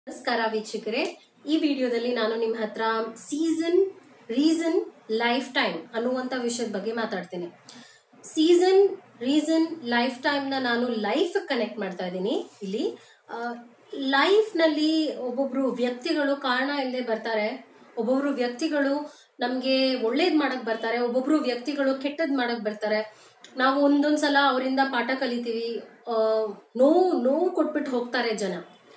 ನಮಸ್ಕಾರ ವೀಕ್ಷಕರೇ ಈ ವಿಡಿಯೋದಲ್ಲಿ ನಾನು ನಿಮ್ಮ ಹತ್ರ ಸೀಸನ್ ರೀಸನ್ ಲೈಫ್ ಟೈಮ್ ಅನ್ನುವಂಥ ವಿಷಯದ ಬಗ್ಗೆ ಮಾತಾಡ್ತೀನಿ ಸೀಸನ್ ರೀಸನ್ ಲೈಫ್ ಟೈಮ್ನ ನಾನು ಲೈಫ್ ಕನೆಕ್ಟ್ ಮಾಡ್ತಾ ಇದ್ದೀನಿ ಇಲ್ಲಿ ಲೈಫ್ನಲ್ಲಿ ಒಬ್ಬೊಬ್ರು ವ್ಯಕ್ತಿಗಳು ಕಾರಣ ಇಲ್ಲದೆ ಬರ್ತಾರೆ ಒಬ್ಬೊಬ್ರು ವ್ಯಕ್ತಿಗಳು ನಮಗೆ ಒಳ್ಳೇದ್ ಮಾಡಕ್ ಬರ್ತಾರೆ ಒಬ್ಬೊಬ್ರು ವ್ಯಕ್ತಿಗಳು ಕೆಟ್ಟದ್ ಮಾಡಕ್ ಬರ್ತಾರೆ ನಾವು ಒಂದೊಂದ್ಸಲ ಅವರಿಂದ ಪಾಠ ಕಲಿತೀವಿ ಆ, ನೋವು ನೋವು ಕೊಟ್ಬಿಟ್ಟು ಹೋಗ್ತಾರೆ ಜನ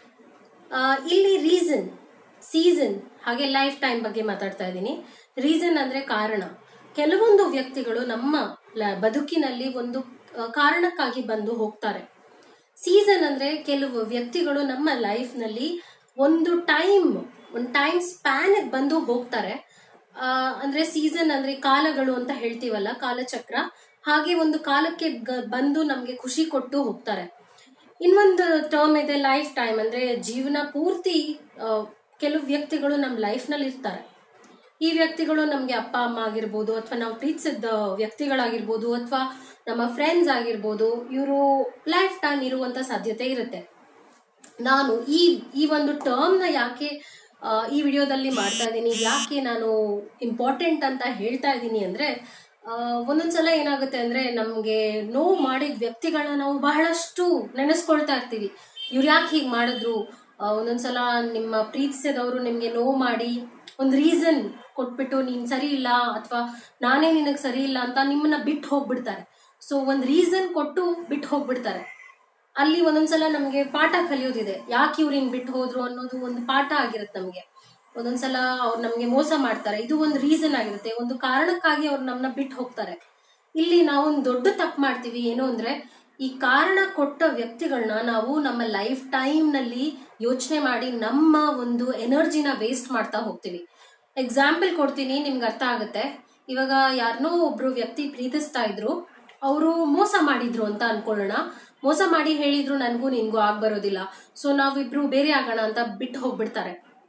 ಆ, ಇಲ್ಲಿ ರೀಸನ್ ಸೀಸನ್ ಹಾಗೆ ಲೈಫ್ ಟೈಮ್ ಬಗ್ಗೆ ಮಾತಾಡ್ತಾ ಇದ್ದೀನಿ ರೀಸನ್ ಅಂದ್ರೆ ಕಾರಣ ಕೆಲವೊಂದು ವ್ಯಕ್ತಿಗಳು ನಮ್ಮ ಲ- ಬದುಕಿನಲ್ಲಿ ಒಂದು ಆ, ಕಾರಣಕ್ಕಾಗಿ ಬಂದು ಹೋಗ್ತಾರೆ ಸೀಸನ್ ಅಂದ್ರೆ ಕೆಲವು ವ್ಯಕ್ತಿಗಳು ನಮ್ಮ ಲೈಫ್ನಲ್ಲಿ ಒಂದು ಟೈಮ್ ಒಂದು ಟೈಮ್ ಸ್ಪ್ಯಾನ್ ಬಂದು ಹೋಗ್ತಾರೆ ಆ, ಅಂದ್ರೆ ಸೀಸನ್ ಅಂದ್ರೆ ಕಾಲಗಳು ಅಂತ ಹೇಳ್ತೀವಲ್ಲ ಕಾಲಚಕ್ರ ಹಾಗೆ ಒಂದು ಕಾಲಕ್ಕೆ ಗ- ಬಂದು ನಮ್ಗೆ ಖುಷಿ ಕೊಟ್ಟು ಹೋಗ್ತಾರೆ ಇನ್ನೊಂದು ಟರ್ಮ್ ಇದೆ ಲೈಫ್ ಟೈಮ್ ಅಂದ್ರೆ ಜೀವನ ಪೂರ್ತಿ ಆ, ಕೆಲವು ವ್ಯಕ್ತಿಗಳು ನಮ್ಮ ಲೈಫ್ ನಲ್ಲಿ ಇರ್ತಾರೆ ಈ ವ್ಯಕ್ತಿಗಳು ನಮ್ಗೆ ಅಪ್ಪ ಅಮ್ಮ ಆಗಿರ್ಬೋದು ಅಥವಾ ನಾವು ಪ್ರೀತಿಸಿದ ವ್ಯಕ್ತಿಗಳಾಗಿರ್ಬೋದು ಅಥವಾ ನಮ್ಮ ಫ್ರೆಂಡ್ಸ್ ಆಗಿರ್ಬೋದು ಇವರು ಲೈಫ್ ಟೈಮ್ ಇರುವಂತ ಸಾಧ್ಯತೆ ಇರುತ್ತೆ ನಾನು ಈ ಈ ಒಂದು ಟರ್ಮ್ನ ಯಾಕೆ ಆ, ಈ ವಿಡಿಯೋದಲ್ಲಿ ಮಾಡ್ತಾ ಇದ್ದೀನಿ ಯಾಕೆ ನಾನು ಇಂಪಾರ್ಟೆಂಟ್ ಅಂತ ಹೇಳ್ತಾ ಇದ್ದೀನಿ ಅಂದ್ರೆ ಆ, ಒಂದೊಂದ್ಸಲ ಏನಾಗುತ್ತೆ ಅಂದ್ರೆ ನಮ್ಗೆ ನೋವು ಮಾಡಿದ ವ್ಯಕ್ತಿಗಳನ್ನ ನಾವು ಬಹಳಷ್ಟು ನೆನೆಸ್ಕೊಳ್ತಾ ಇರ್ತೀವಿ ಇವ್ರು ಯಾಕೆ ಹೀಗೆ ಮಾಡಿದ್ರು ಆ, ಒಂದೊಂದ್ಸಲ ನಿಮ್ಮ ಪ್ರೀತಿಸಿದವರು ನಿಮ್ಗೆ ನೋವು ಮಾಡಿ ಒಂದು ರೀಸನ್ ಕೊಟ್ಬಿಟ್ಟು ನೀನ್ ಸರಿ ಇಲ್ಲ ಅಥವಾ ನಾನೇ ನಿನಗೆ ಸರಿ ಇಲ್ಲ ಅಂತ ನಿಮ್ಮನ್ನ ಬಿಟ್ಟು ಹೋಗ್ಬಿಡ್ತಾರೆ ಸೊ ಒಂದು ರೀಸನ್ ಕೊಟ್ಟು ಬಿಟ್ಟು ಹೋಗ್ಬಿಡ್ತಾರೆ ಅಲ್ಲಿ ಒಂದೊಂದ್ಸಲ ನಮ್ಗೆ ಪಾಠ ಕಲಿಯೋದಿದೆ ಯಾಕೆ ಇವ್ರು ಹಿಂಗ್ ಬಿಟ್ಟು ಹೋದ್ರು ಅನ್ನೋದು ಒಂದು ಪಾಠ ಆಗಿರುತ್ತೆ ನಮ್ಗೆ ಒಂದೊಂದ್ಸಲ ಅವ್ರು ನಮ್ಗೆ ಮೋಸ ಮಾಡ್ತಾರೆ ಇದು ಒಂದು ರೀಸನ್ ಆಗಿರುತ್ತೆ ಒಂದು ಕಾರಣಕ್ಕಾಗಿ ಅವ್ರು ನಮ್ಮನ್ನ ಬಿಟ್ಟು ಹೋಗ್ತಾರೆ ಇಲ್ಲಿ ನಾವು ಒಂದು ದೊಡ್ಡ ತಪ್ಪು ಮಾಡ್ತೀವಿ ಏನು ಅಂದ್ರೆ ಈ ಕಾರಣ ಕೊಟ್ಟ ವ್ಯಕ್ತಿಗಳನ್ನ ನಾವು ನಮ್ಮ ಲೈಫ್ ಟೈಮ್ ನಲ್ಲಿ ಯೋಚನೆ ಮಾಡಿ ನಮ್ಮ ಒಂದು ಎನರ್ಜಿನ ವೇಸ್ಟ್ ಮಾಡ್ತಾ ಹೋಗ್ತೀವಿ ಎಕ್ಸಾಂಪಲ್ ಕೊಡ್ತೀನಿ ನಿಮ್ಗೆ ಅರ್ಥ ಆಗುತ್ತೆ ಇವಾಗ ಯಾರನ್ನೋ ಒಬ್ರು ವ್ಯಕ್ತಿ ಪ್ರೀತಿಸ್ತಾ ಇದ್ರು ಅವರು ಮೋಸ ಮಾಡಿದ್ರು ಅಂತ ಅನ್ಕೊಳ್ಳೋಣ ಮೋಸ ಮಾಡಿ ಹೇಳಿದ್ರು ನನ್ಗೂ ನಿನ್ಗೂ ಆಗ್ ಬರೋದಿಲ್ಲ ಸೊ ನಾವಿಬ್ರು ಬೇರೆ ಆಗೋಣ ಅಂತ ಬಿಟ್ಟು ಹೋಗ್ಬಿಡ್ತಾರೆ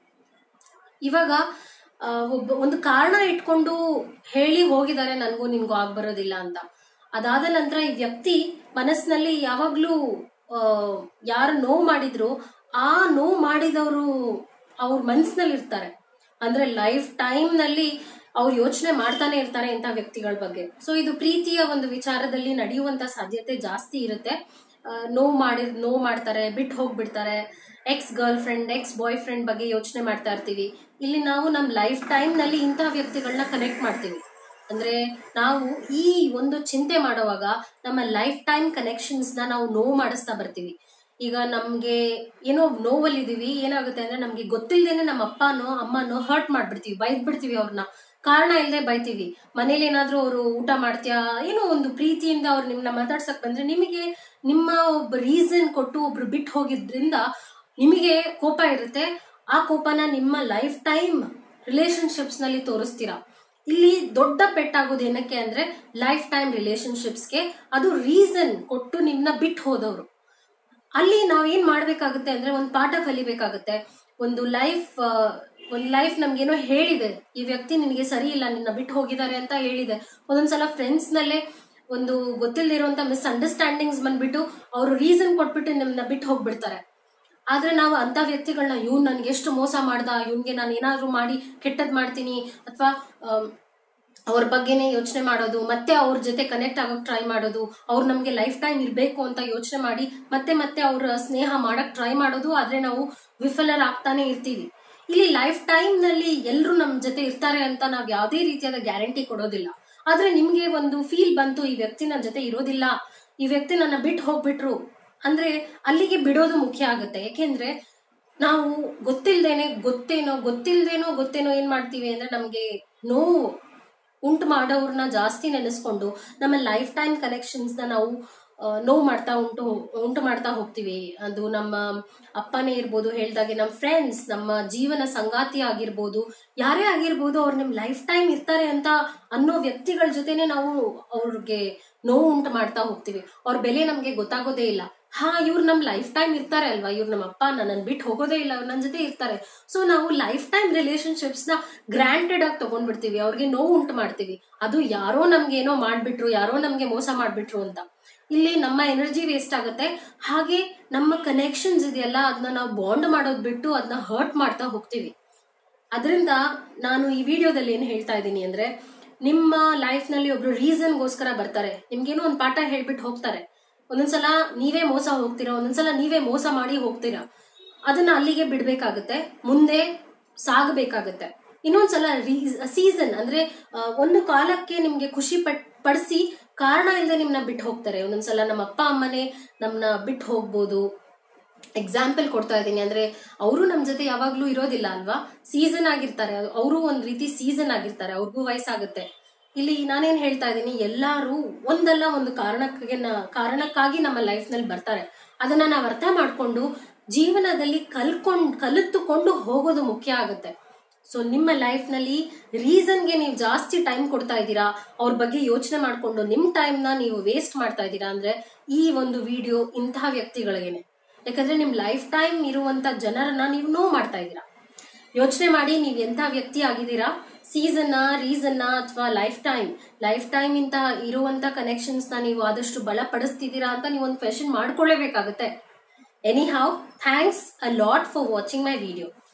ಇವಾಗ ಆ, ಒಬ್ಬ ಒಂದು ಕಾರಣ ಇಟ್ಕೊಂಡು ಹೇಳಿ ಹೋಗಿದ್ದಾರೆ ನನ್ಗೂ ನಿನ್ಗೂ ಆಗ್ ಬರೋದಿಲ್ಲ ಅಂತ ಅದಾದ ನಂತರ ಈ ವ್ಯಕ್ತಿ ಮನಸ್ಸಿನಲ್ಲಿ ಯಾವಾಗ್ಲೂ ಆ, ಯಾರು ನೋವು ಮಾಡಿದ್ರು ಆ ನೋವು ಮಾಡಿದವರು ಅವ್ರ ಮನಸ್ಸಿನಲ್ಲಿ ಇರ್ತಾರೆ ಅಂದ್ರೆ ಲೈಫ್ ಟೈಮ್ ನಲ್ಲಿ ಅವ್ರು ಯೋಚನೆ ಮಾಡ್ತಾನೆ ಇರ್ತಾರೆ ಇಂಥ ವ್ಯಕ್ತಿಗಳ ಬಗ್ಗೆ ಸೊ ಇದು ಪ್ರೀತಿಯ ಒಂದು ವಿಚಾರದಲ್ಲಿ ನಡೆಯುವಂತ ಸಾಧ್ಯತೆ ಜಾಸ್ತಿ ಇರುತ್ತೆ ನೋವು ಮಾಡಿ ನೋವು ಮಾಡ್ತಾರೆ ಬಿಟ್ಟು ಹೋಗ್ಬಿಡ್ತಾರೆ ex girlfriend ex boyfriend ಬಗ್ಗೆ ಯೋಚನೆ ಮಾಡ್ತಾ ಇರ್ತೀವಿ ಇಲ್ಲಿ ನಾವು ನಮ್ಮ ಲೈಫ್ ಟೈಮ್ ನಲ್ಲಿ ಇಂತಹ ವ್ಯಕ್ತಿಗಳನ್ನ ಕನೆಕ್ಟ್ ಮಾಡ್ತೀವಿ ಅಂದ್ರೆ ನಾವು ಈ ಒಂದು ಚಿಂತೆ ಮಾಡುವಾಗ ನಮ್ಮ ಲೈಫ್ ಟೈಮ್ ಕನೆಕ್ಷನ್ಸ್ ನ ನಾವು ನೋವು ಮಾಡಿಸ್ತಾ ಬರ್ತೀವಿ ಈಗ ನಮ್ಗೆ ಏನೋ ನೋವಲ್ಲಿದೀವಿ ಏನಾಗುತ್ತೆ ಅಂದ್ರೆ ನಮ್ಗೆ ಗೊತ್ತಿಲ್ದೇನೆ ನಮ್ಮ ಅಪ್ಪನೋ ಅಮ್ಮನೋ ಹರ್ಟ್ ಮಾಡ್ಬಿಡ್ತೀವಿ ಬೈದ್ ಬಿಡ್ತೀವಿ ಅವ್ರನ್ನ ಕಾರಣ ಇಲ್ಲದೆ ಬೈತೀವಿ ಮನೇಲಿ ಏನಾದ್ರೂ ಅವರು ಊಟ ಮಾಡ್ತೀಯಾ ಏನೋ ಒಂದು ಪ್ರೀತಿಯಿಂದ ಅವ್ರು ನಿಮ್ನ ಮಾತಾಡ್ಸಕ್ ಬಂದ್ರೆ ನಿಮಗೆ ನಿಮ್ಮ ಒಬ್ಬ ರೀಸನ್ ಕೊಟ್ಟು ಒಬ್ರು ಬಿಟ್ಟು ಹೋಗಿದ್ರಿಂದ ನಿಮಗೆ ಕೋಪ ಇರುತ್ತೆ ಆ ಕೋಪನ ನಿಮ್ಮ ಲೈಫ್ ಟೈಮ್ ರಿಲೇಶನ್ಶಿಪ್ಸ್ ನಲ್ಲಿ ತೋರಿಸ್ತೀರಾ ಇಲ್ಲಿ ದೊಡ್ಡ ಪೆಟ್ಟಾಗೋದು ಏನಕ್ಕೆ ಅಂದ್ರೆ ಲೈಫ್ ಟೈಮ್ ರಿಲೇಶನ್ಶಿಪ್ಸ್ಗೆ ಅದು ರೀಸನ್ ಕೊಟ್ಟು ನಿಮ್ನ ಬಿಟ್ಟು ಹೋದವರು ಅಲ್ಲಿ ನಾವೇನ್ ಮಾಡ್ಬೇಕಾಗುತ್ತೆ ಅಂದ್ರೆ ಒಂದು ಪಾಠ ಕಲಿಬೇಕಾಗುತ್ತೆ ಒಂದು ಲೈಫ್ ಒಂದು ಲೈಫ್ ನಮ್ಗೇನೋ ಹೇಳಿದೆ ಈ ವ್ಯಕ್ತಿ ನಿನಗೆ ಸರಿ ಇಲ್ಲ ನಿನ್ನ ಬಿಟ್ಟು ಹೋಗಿದ್ದಾರೆ ಅಂತ ಹೇಳಿದೆ ಒಂದೊಂದ್ಸಲ ಫ್ರೆಂಡ್ಸ್ ನಲ್ಲೇ ಒಂದು ಗೊತ್ತಿಲ್ಲದಿರುವಂತ ಮಿಸ್ ಅಂಡರ್ಸ್ಟ್ಯಾಂಡಿಂಗ್ಸ್ ಬಂದ್ಬಿಟ್ಟು ಅವರು ರೀಸನ್ ಕೊಟ್ಬಿಟ್ಟು ನಿಮ್ಮನ್ನ ಬಿಟ್ಟು ಹೋಗ್ಬಿಡ್ತಾರೆ ಆದ್ರೆ ನಾವು ಅಂತ ವ್ಯಕ್ತಿಗಳನ್ನ ಇವ್ನು ನನ್ಗೆ ಎಷ್ಟು ಮೋಸ ಮಾಡ್ದ ಇವ್ನ್ಗೆ ನಾನು ಏನಾದ್ರೂ ಮಾಡಿ ಕೆಟ್ಟದ್ ಮಾಡ್ತೀನಿ ಅಥವಾ ಅವ್ರ ಬಗ್ಗೆನೇ ಯೋಚನೆ ಮಾಡೋದು ಮತ್ತೆ ಅವ್ರ ಜೊತೆ ಕನೆಕ್ಟ್ ಆಗೋಕ್ ಟ್ರೈ ಮಾಡೋದು ಅವ್ರು ನಮ್ಗೆ ಲೈಫ್ ಟೈಮ್ ಇರ್ಬೇಕು ಅಂತ ಯೋಚನೆ ಮಾಡಿ ಮತ್ತೆ ಮತ್ತೆ ಅವ್ರ ಸ್ನೇಹ ಮಾಡಕ್ ಟ್ರೈ ಮಾಡೋದು ಆದ್ರೆ ನಾವು ವಿಫಲರಾಗ್ತಾನೆ ಇರ್ತೀವಿ ಇಲ್ಲಿ ಲೈಫ್ ಟೈಮ್ ನಲ್ಲಿ ಎಲ್ರು ನಮ್ ಜೊತೆ ಇರ್ತಾರೆ ಅಂತ ನಾವ್ ಯಾವ್ದೇ ರೀತಿಯಾದ ಗ್ಯಾರಂಟಿ ಕೊಡೋದಿಲ್ಲ ಆದ್ರೆ ನಿಮ್ಗೆ ಒಂದು ಫೀಲ್ ಬಂತು ಈ ವ್ಯಕ್ತಿ ನನ್ನ ಜೊತೆ ಇರೋದಿಲ್ಲ ಈ ವ್ಯಕ್ತಿ ನನ್ನ ಬಿಟ್ಟು ಹೋಗ್ಬಿಟ್ರು ಅಂದ್ರೆ ಅಲ್ಲಿಗೆ ಬಿಡೋದು ಮುಖ್ಯ ಆಗುತ್ತೆ ಯಾಕೆಂದ್ರೆ ನಾವು ಗೊತ್ತಿಲ್ದೇನೆ ಗೊತ್ತೇನೋ ಗೊತ್ತಿಲ್ದೇನೋ ಗೊತ್ತೇನೋ ಏನ್ ಮಾಡ್ತೀವಿ ಅಂದ್ರೆ ನಮ್ಗೆ ನೋವು ಉಂಟು ಮಾಡೋರ್ನ ಜಾಸ್ತಿ ನೆನೆಸ್ಕೊಂಡು ನಮ್ಮ ಲೈಫ್ ಟೈಮ್ ಕನೆಕ್ಷನ್ಸ್ನ ನಾವು ಆ, ನೋವು ಮಾಡ್ತಾ ಉಂಟು ಉಂಟು ಮಾಡ್ತಾ ಹೋಗ್ತೀವಿ ಅದು ನಮ್ಮ ಅಪ್ಪನೇ ಇರ್ಬೋದು ಹೇಳ್ದಾಗೆ ನಮ್ಮ ಫ್ರೆಂಡ್ಸ್ ನಮ್ಮ ಜೀವನ ಸಂಗಾತಿ ಆಗಿರ್ಬೋದು ಯಾರೇ ಆಗಿರ್ಬೋದು ಅವ್ರು ನಿಮ್ ಲೈಫ್ ಟೈಮ್ ಇರ್ತಾರೆ ಅಂತ ಅನ್ನೋ ವ್ಯಕ್ತಿಗಳ ಜೊತೆನೆ ನಾವು ಅವ್ರಿಗೆ ನೋವು ಉಂಟು ಮಾಡ್ತಾ ಹೋಗ್ತೀವಿ ಅವ್ರ ಬೆಲೆ ನಮ್ಗೆ ಗೊತ್ತಾಗೋದೇ ಇಲ್ಲ ಹಾ ಇವ್ರು ನಮ್ ಲೈಫ್ ಟೈಮ್ ಇರ್ತಾರೆ ಅಲ್ವಾ ಇವ್ರು ನಮ್ಮ ಅಪ್ಪ ನನ್ನ ಬಿಟ್ಟು ಹೋಗೋದೇ ಇಲ್ಲ ಅವ್ರು ನನ್ನ ಜೊತೆ ಇರ್ತಾರೆ ಸೊ ನಾವು ಲೈಫ್ ಟೈಮ್ ರಿಲೇಶನ್ಶಿಪ್ಸ್ ನ ಗ್ರಾಂಟೆಡ್ ಆಗಿ ತಗೊಂಡ್ಬಿಡ್ತೀವಿ ಅವ್ರಿಗೆ ನೋವು ಉಂಟು ಮಾಡ್ತೀವಿ ಅದು ಯಾರೋ ನಮ್ಗೆ ಏನೋ ಮಾಡ್ಬಿಟ್ರು ಯಾರೋ ನಮ್ಗೆ ಮೋಸ ಮಾಡ್ಬಿಟ್ರು ಅಂತ ಇಲ್ಲಿ ನಮ್ಮ ಎನರ್ಜಿ ವೇಸ್ಟ್ ಆಗುತ್ತೆ ಹಾಗೆ ನಮ್ಮ ಕನೆಕ್ಷನ್ಸ್ ಇದೆಯಲ್ಲ ಅದನ್ನ ನಾವು ಬಾಂಡ್ ಮಾಡೋದ್ ಬಿಟ್ಟು ಅದನ್ನ ಹರ್ಟ್ ಮಾಡ್ತಾ ಹೋಗ್ತೀವಿ ಅದರಿಂದ ನಾನು ಈ ವಿಡಿಯೋದಲ್ಲಿ ಏನು ಹೇಳ್ತಾ ಇದ್ದೀನಿ ಅಂದ್ರೆ ನಿಮ್ಮ ಲೈಫ್ ನಲ್ಲಿ ಒಬ್ರು ರೀಸನ್ಗೋಸ್ಕರ ಬರ್ತಾರೆ ನಿಮ್ಗೇನೋ ಒಂದು ಪಾಠ ಹೇಳ್ಬಿಟ್ಟು ಹೋಗ್ತಾರೆ ಒಂದೊಂದ್ಸಲ ನೀವೇ ಮೋಸ ಹೋಗ್ತೀರಾ ಒಂದೊಂದ್ಸಲ ನೀವೇ ಮೋಸ ಮಾಡಿ ಹೋಗ್ತೀರಾ ಅದನ್ನ ಅಲ್ಲಿಗೆ ಬಿಡ್ಬೇಕಾಗತ್ತೆ ಮುಂದೆ ಸಾಗಬೇಕಾಗತ್ತೆ ಇನ್ನೊಂದ್ಸಲ ಸೀಸನ್ ಅಂದ್ರೆ ಆ, ಒಂದು ಕಾಲಕ್ಕೆ ನಿಮ್ಗೆ ಖುಷಿ ಪಟ್ ಪಡಿಸಿ ಕಾರಣ ಇಲ್ಲದೆ ನಿಮ್ನ ಬಿಟ್ಟು ಹೋಗ್ತಾರೆ ಒಂದೊಂದ್ಸಲ ನಮ್ಮ ಅಪ್ಪ ಅಮ್ಮನೇ ನಮ್ನ ಬಿಟ್ಟು ಹೋಗ್ಬೋದು ಎಕ್ಸಾಂಪಲ್ ಕೊಡ್ತಾ ಇದ್ದೀನಿ ಅಂದ್ರೆ ಅವರು ನಮ್ ಜೊತೆ ಯಾವಾಗ್ಲೂ ಇರೋದಿಲ್ಲ ಅಲ್ವಾ ಸೀಸನ್ ಆಗಿರ್ತಾರೆ ಅವರು ಒಂದ್ ರೀತಿ ಸೀಸನ್ ಆಗಿರ್ತಾರೆ ಅವ್ರಿಗೂ ವಯಸ್ಸಾಗುತ್ತೆ ಇಲ್ಲಿ ನಾನೇನ್ ಹೇಳ್ತಾ ಇದ್ದೀನಿ ಎಲ್ಲಾರು ಒಂದಲ್ಲ ಒಂದು ಕಾರಣಕ್ಕೆ ನ- ಕಾರಣಕ್ಕಾಗಿ ನಮ್ಮ ಲೈಫ್ ನಲ್ಲಿ ಬರ್ತಾರೆ ಅದನ್ನ ನಾವು ಅರ್ಥ ಮಾಡ್ಕೊಂಡು ಜೀವನದಲ್ಲಿ ಕಲ್ಕೊಂಡ್ ಕಲಿತುಕೊಂಡು ಹೋಗೋದು ಮುಖ್ಯ ಆಗುತ್ತೆ ಸೊ ನಿಮ್ಮ ಲೈಫ್ ನಲ್ಲಿ ರೀಸನ್ಗೆ ನೀವು ಜಾಸ್ತಿ ಟೈಮ್ ಕೊಡ್ತಾ ಇದ್ದೀರಾ ಅವ್ರ ಬಗ್ಗೆ ಯೋಚನೆ ಮಾಡ್ಕೊಂಡು ನಿಮ್ ಟೈಮ್ ನ ನೀವು ವೇಸ್ಟ್ ಮಾಡ್ತಾ ಇದ್ದೀರಾ ಅಂದ್ರೆ ಈ ಒಂದು ವಿಡಿಯೋ ಇಂತಹ ವ್ಯಕ್ತಿಗಳಿಗೇನೆ ಯಾಕಂದ್ರೆ ನಿಮ್ ಲೈಫ್ ಟೈಮ್ ಇರುವಂತ ಜನರನ್ನ ನೀವು ನೋ ಮಾಡ್ತಾ ಇದ್ದೀರಾ ಯೋಚನೆ ಮಾಡಿ ನೀವು ಎಂಥ ವ್ಯಕ್ತಿ ಆಗಿದ್ದೀರಾ ಸೀಸನ್ನ ರೀಸನ್ನ ಅಥವಾ ಲೈಫ್ ಟೈಮ್ ಲೈಫ್ ಟೈಮ್ ಇಂತ ಇರುವಂತ ಕನೆಕ್ಷನ್ಸ್ ನ ನೀವು ಆದಷ್ಟು ಬಲಪಡಿಸ್ತಿದ್ದೀರಾ ಅಂತ ನೀವು ಒಂದು ಕ್ವೆಶನ್ ಮಾಡ್ಕೊಳ್ಳೇಬೇಕಾಗುತ್ತೆ anyhow thanks a lot for watching my video